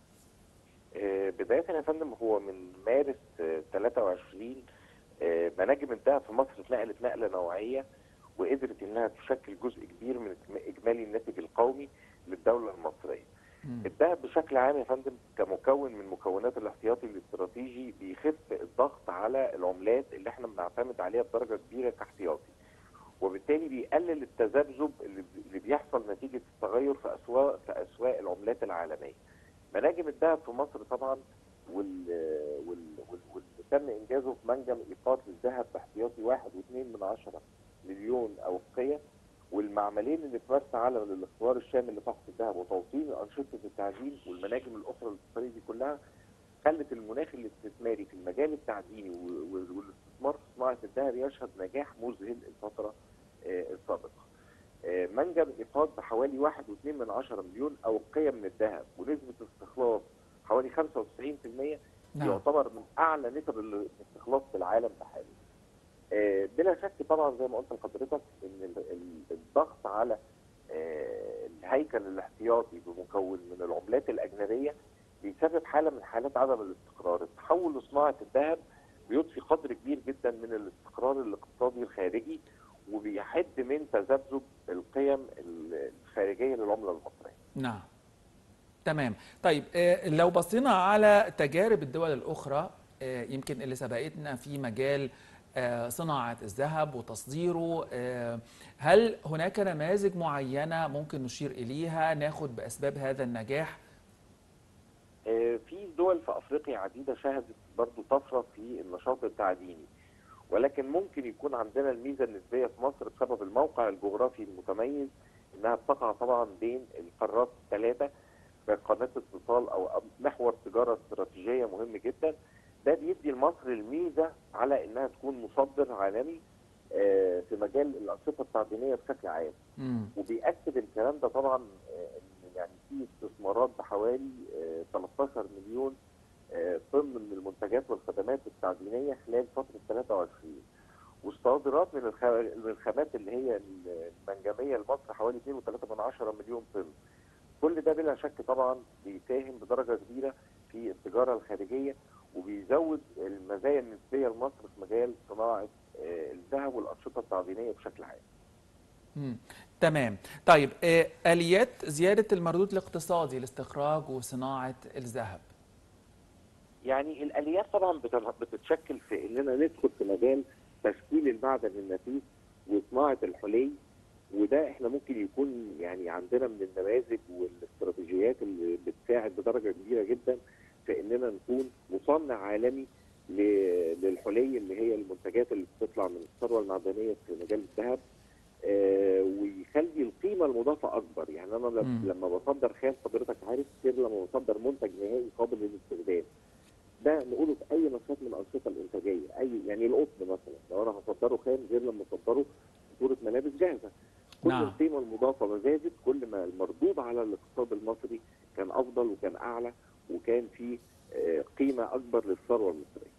آه، بداية يا فندم هو من مارس آه، 23 آه، مناجم الذهب في مصر اتنقلت نقلة نوعية وقدرت انها تشكل جزء كبير من إجم- اجمالي الناتج القومي للدولة المصرية. مم. الذهب بشكل عام يا فندم كمكون من مكونات الاحتياطي الاستراتيجي بيخف الضغط على العملات اللي احنا بنعتمد عليها بدرجة كبيرة كاحتياطي. وبالتالي بيقلل التذبذب اللي اللي بيحصل نتيجة التغير في اسواق في اسواق العملات العالمية. مناجم الذهب في مصر طبعا وال وال وال- واللي تم انجازه في منجم ايقاظ للذهب باحتياطي واحد واثنين من عشرة مليون اوقيه والمعملين اللي في مرسى علم للاختبار الشامل لفحص الذهب وتوطين انشطه التعدين والمناجم الاخرى الاقتصاديه دي كلها خلت المناخ الاستثماري في المجال التعديني و- و- والاستثمار في صناعه الذهب يشهد نجاح مذهل الفتره آه، السابقه. آه، منجم ايقاظ بحوالي 1.2 من عشرة مليون اوقيه من الذهب ونسبه استخلاص حوالي 95% نعم يعتبر من اعلى نسب الاستخلاص في العالم بحاله. آه، بلا شك طبعا زي ما قلت لحضرتك ان ال- ال- الضغط على آه، الهيكل الاحتياطي بمكون من العملات الاجنبيه بيسبب حاله من حالات عدم الاستقرار، التحول لصناعه الذهب بيضفي قدر كبير جدا من الاستقرار الاقتصادي الخارجي وبيحد من تذبذب القيم الخارجيه للعمله المصريه. نعم تمام طيب آه، لو بصينا على تجارب الدول الأخرى آه، يمكن اللي سبقتنا في مجال آه، صناعة الذهب وتصديره آه، هل هناك نماذج معينة ممكن نشير إليها ناخد بأسباب هذا النجاح آه، في دول في افريقيا عديده شهدت برضو طفره في النشاط التعديني ولكن ممكن يكون عندنا الميزه النسبيه في مصر بسبب الموقع الجغرافي المتميز انها بتقع طبعا بين القارات الثلاثه بقناه اتصال او محور تجاره استراتيجيه مهم جدا ده بيدي لمصر الميزه على انها تكون مصدر عالمي آه، في مجال الانشطه التعدينيه بشكل عام مم. وبيأكد الكلام ده طبعا آه، ان يعني في استثمارات بحوالي آه، 13 مليون آه، طن من المنتجات والخدمات التعدينيه خلال فتره 23 والصادرات من الخ- من الخامات اللي هي المنجميه لمصر حوالي 2.3 مليون طن كل ده بلا شك طبعا بيساهم بدرجه كبيره في التجاره الخارجيه وبيزود المزايا النسبيه لمصر في مجال صناعه آه، الذهب والانشطه التعدينيه بشكل عام مم. تمام طيب آه، آليات زيادة المردود الاقتصادي لاستخراج وصناعة الذهب يعني الاليات طبعا بت- بتتشكل في اننا ندخل في مجال تشكيل المعدن النفيس وصناعه الحلي وده احنا ممكن يكون يعني عندنا من النماذج والاستراتيجيات اللي بتساعد بدرجه كبيره جدا في اننا نكون مصنع عالمي ل- للحلي اللي هي المنتجات اللي بتطلع من الثروه المعدنيه في مجال الذهب آه، ويخلي القيمه المضافه اكبر يعني انا لم- مم. لما بصدر خام حضرتك عارف غير لما بصدر منتج نهائي قابل للاستخدام ده نقوله في اي نشاط من الانشطه الانتاجيه اي يعني القطن مثلا لو انا هصدره خام غير لما اصدره في صوره ملابس جاهزه كل نعم. القيمه المضافه ما زادت كل ما المردود على الاقتصاد المصري كان افضل وكان اعلى وكان في آه، قيمه اكبر للثروه المصريه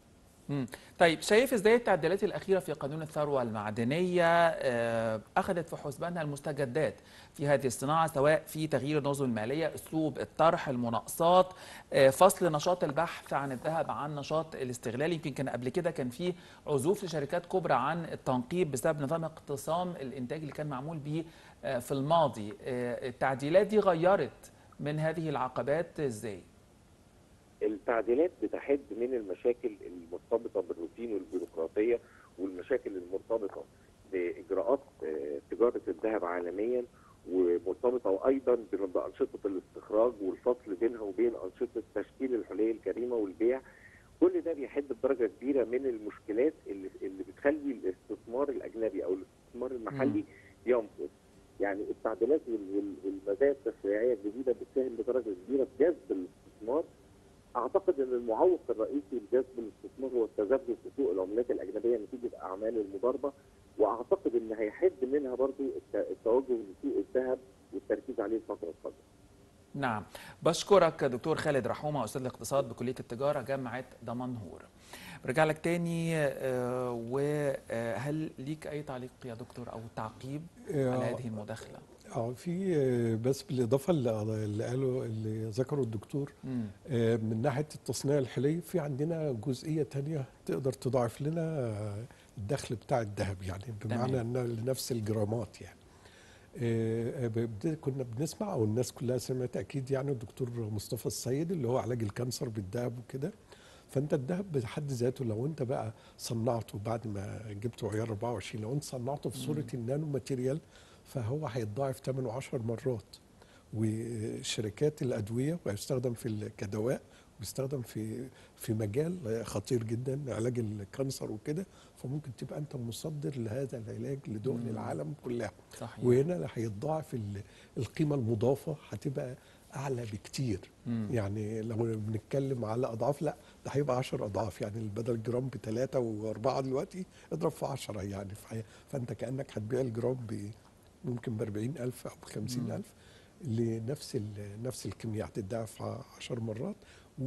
مم. طيب شايف ازاي التعديلات الاخيره في قانون الثروه المعدنيه آه، اخذت في حسبانها المستجدات في هذه الصناعه سواء في تغيير النظم الماليه اسلوب الطرح المناقصات آه، فصل نشاط البحث عن الذهب عن نشاط الاستغلال يمكن كان قبل كده كان في عزوف لشركات كبرى عن التنقيب بسبب نظام اقتسام الانتاج اللي كان معمول به آه، في الماضي آه، التعديلات دي غيرت من هذه العقبات ازاي التعديلات بتحد من المشاكل المرتبطه بالروتين والبيروقراطيه والمشاكل المرتبطه باجراءات آه، تجاره الذهب عالميا ومرتبطه ايضا بانشطه الاستخراج والفصل بينها وبين انشطه تشكيل الحلي الكريمه والبيع كل ده بيحد بدرجه كبيره من المشكلات اللي اللي بتخلي الاستثمار الاجنبي او الاستثمار المحلي ينفذ يعني التعديلات وال- وال- والمزايا التشريعيه الجديده بتساهم بدرجه كبيره في جذب الاستثمار اعتقد ان المعوق الرئيسي لجذب الاستثمار هو التذبذب في سوق العملات الاجنبيه نتيجه اعمال المضاربه واعتقد ان هيحد منها برضو الت- التوجه لسوق الذهب والتركيز عليه الفتره القادمه. نعم بشكرك دكتور خالد رحومة أستاذ الاقتصاد بكلية التجارة جامعة دمنهور برجع لك تاني آه، وهل ليك أي تعليق يا دكتور أو تعقيب على آه، هذه المداخلة؟ اه في آه، بس بالاضافه اللي اللي قاله اللي ذكره الدكتور مم. آه، من ناحيه التصنيع الحلي في عندنا جزئيه تانية تقدر تضاعف لنا آه، الدخل بتاع الذهب يعني بمعنى تمام. انها لنفس الجرامات يعني آه، آه، بد- كنا بنسمع او الناس كلها سمعت اكيد يعني الدكتور مصطفى السيد اللي هو علاج الكانسر بالذهب وكده فانت الذهب بحد ذاته لو انت بقى صنعته بعد ما جبته عيار 24 لو انت صنعته في صوره النانو ماتيريال فهو هيتضاعف 8 و10 مرات وشركات الادويه وهيستخدم في ال- كدواء وبيستخدم في في مجال خطير جدا علاج الكانسر وكده فممكن تبقى انت مصدر لهذا العلاج لدول مم. العالم كلها صحيح وهنا هيتضاعف ال- القيمه المضافه هتبقى اعلى بكتير مم. يعني لو بنتكلم على اضعاف لا ده هيبقى 10 اضعاف يعني بدل الجرام بثلاثه واربعه دلوقتي اضرب في 10 يعني فهي- فانت كانك هتبيع الجرام ب ممكن ب 40000 او ب 50000 لنفس ال- نفس الكميه هتتضاعف 10 مرات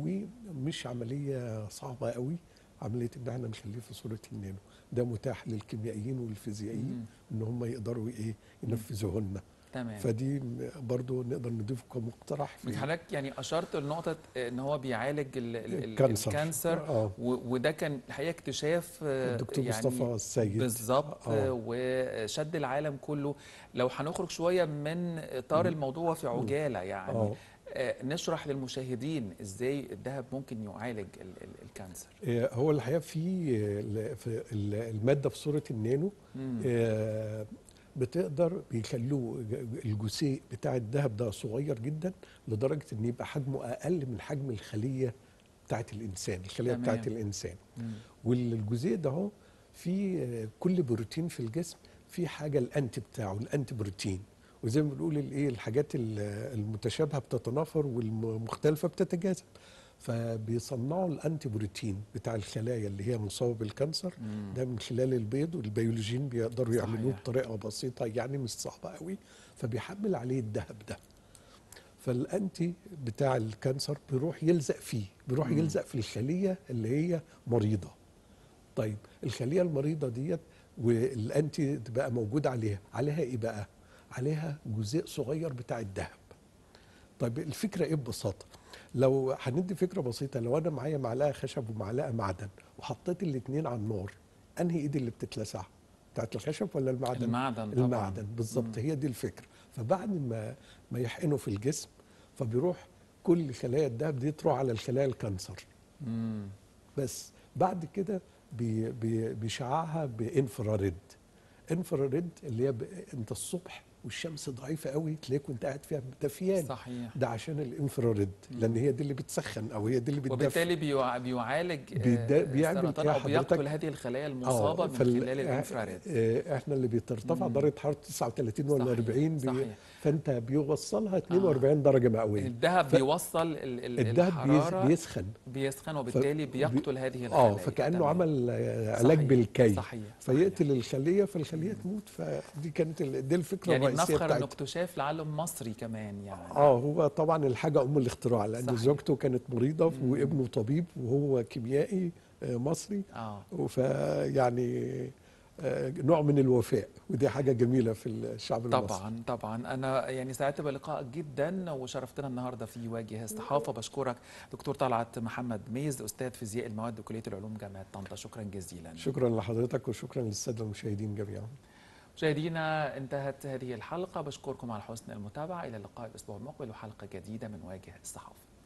ومش عمليه صعبه قوي عمليه ان احنا نخليه في صوره النانو ده متاح للكيميائيين والفيزيائيين ان هم يقدروا ايه ينفذوه لنا تمام فدي برضو نقدر نضيفه كمقترح في حضرتك يعني أشرت لنقطة ان هو بيعالج ال- ال- ال- الكانسر. الكانسر اه و- وده كان الحقيقة اكتشاف آه، الدكتور يعني مصطفى السيد بالظبط آه. وشد العالم كله لو هنخرج شويه من اطار الموضوع في عجاله يعني اه آه، نشرح للمشاهدين ازاي الذهب ممكن يعالج ال- ال- الكانسر آه، هو الحقيقه في ال- في ال- الماده في صوره النانو مم. آه، بتقدر بيخلوه الجزيء بتاع الذهب ده صغير جدا لدرجه ان يبقى حجمه اقل من حجم الخليه بتاعت الانسان الخليه تمام. بتاعت الانسان مم. والجزيء ده هو في آه، كل بروتين في الجسم في حاجه الانتي بتاعه الانتي بروتين وزي ما بنقول الايه الحاجات ال- المتشابهه بتتنافر والمختلفه بتتجاذب فبيصنعوا الانتي بروتين بتاع الخلايا اللي هي مصابه بالكانسر مم. ده من خلال البيض والبيولوجيين بيقدروا صحيح. يعملوه بطريقه بسيطه يعني مش صعبه قوي فبيحمل عليه الذهب ده فالانتي بتاع الكانسر بيروح يلزق فيه بيروح مم. يلزق في الخليه اللي هي مريضه طيب الخليه المريضه ديت والانتي تبقى موجود عليها عليها ايه بقى عليها جزيء صغير بتاع الذهب طيب الفكره ايه ببساطه لو هندي فكره بسيطه لو انا معايا معلقه خشب ومعلقه معدن وحطيت الاثنين على النار انهي ايد اللي بتتلسع بتاعت الخشب ولا المعدن المعدن طبعا المعدن بالظبط مم. هي دي الفكره فبعد ما ما يحقنوا في الجسم فبيروح كل خلايا الدهب دي تروح على الخلايا الكانسر مم. بس بعد كده بي بي بيشععها بانفراريد انفراريد اللي هي ب... انت الصبح والشمس ضعيفه قوي تلاقيك وانت قاعد فيها دفيان صحيح ده عشان الانفراريد لان هي دي اللي بتسخن او هي دي اللي بتدفي وبالتالي بيع- بيعالج آه، بيدا- بيعمل السرطان إيه او حضرتك؟ بيقتل هذه الخلايا المصابه من فال- خلال الانفراريد آه، احنا اللي بترتفع مم. درجه حراره 39 ولا صحيح، 40 بي... صحيح. فانت بيوصلها 42 درجه مئويه الذهب ف- بيوصل ال- ال- الدهب الحراره بيس- بيسخن بيسخن وبالتالي ف- بيقتل هذه الخلايا اه فكانه تمام. عمل آه، علاج صحيح، بالكي صحيح فيقتل الخليه فالخليه تموت فدي كانت ال- دي الفكره يعني الرئيسيه بنفخر انه بتاعتها اكتشاف لعلم مصري كمان يعني اه هو طبعا الحاجه ام الاختراع لان صحيح. زوجته كانت مريضه مم. وابنه طبيب وهو كيميائي آه، مصري اه فيعني آه، نوع من الوفاء ودي حاجه جميله في الشعب المصري طبعا طبعا انا يعني سعدت بلقائك جدا وشرفتنا النهارده في واجهه الصحافه بشكرك دكتور طلعت محمد ميز استاذ فيزياء المواد بكليه العلوم جامعه طنطا شكرا جزيلا شكرا لحضرتك وشكرا للساده المشاهدين جميعا مشاهدينا انتهت هذه الحلقه بشكركم على حسن المتابعه الى اللقاء الاسبوع المقبل وحلقه جديده من واجهه الصحافه